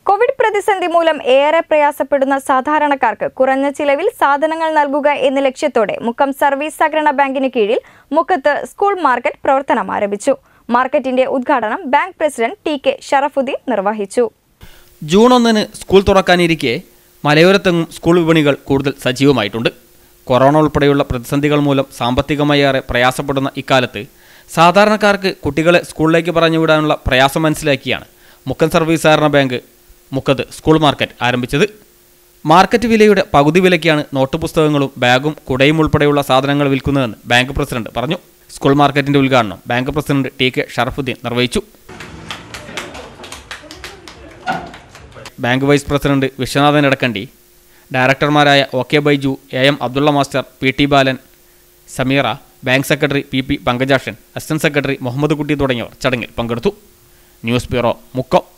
Covid പ്രതിസന്ധി മൂലം ഏറെ പ്രയാസപ്പെടുന്ന സാധാരണക്കാർക്ക് കുറഞ്ഞ ചിലവിൽ സാധനങ്ങൾ നൽകുക എന്ന ലക്ഷ്യത്തോടെ മുക്കം സർവീസ് സഹകരണ ബാങ്കിന് കീഴിൽ മുക്കത്ത് സ്കൂൾ മാർക്കറ്റ് പ്രവർത്തനം ആരംഭിച്ചു മാർക്കറ്റിന്റെ ഉദ്ഘാടനം bank president T K Sharafuddin നിർവഹിച്ചു ജൂൺ ഒന്നിന് സ്കൂൾ തുറക്കാനിരിക്കെ മലയോരത്തെങ്ങും സ്കൂൾ വിപണികൾ കൂടുതൽ സജീവമായിട്ടുണ്ട് കൊറോണ ഉൾപ്പെടെയുള്ള പ്രതിസന്ധികൾ മൂലം സാമ്പത്തികമായി ഏറെ പ്രയാസപ്പെടുന്ന ഇക്കാലത്ത് സാധാരണക്കാർക്ക് കുട്ടികളെ സ്കൂളിലേക്ക് പറഞ്ഞുവിടാനുള്ള പ്രയാസം മനസ്സിലാക്കിയാണ് മുക്കൻ സർവീസ് സഹകരണ ബാങ്ക് മുക്കത്ത് സ്കൂൾ മാർക്കറ്റ് ആരംഭിച്ചത് മാർക്കറ്റ് വിലയുടെ പകുതി വിലയ്ക്കാണ് നോട്ട് പുസ്തകങ്ങളും ബാഗും കുടയും ഉൾപ്പെടെയുള്ള സാധനങ്ങൾ വിൽക്കുന്നതെന്ന് ബാങ്ക് പ്രസിഡന്റ് പറഞ്ഞു സ്കൂൾ മാർക്കറ്റിന്റെ ഉദ്ഘാടനം bank president T K Sharafuddin നിർവഹിച്ചു bank vice president Viswanathan Idakkandi ഡയറക്ടർമാരായ O K Baiju A M Abdulla master P T Balan Sameera bank secretary P P Pankajakshan assistant secretary Muhammad Kutty തുടങ്ങിയവർ ചടങ്ങിൽ പങ്കെടുത്തു ന്യൂസ് ബ്യൂറോ മുക്കം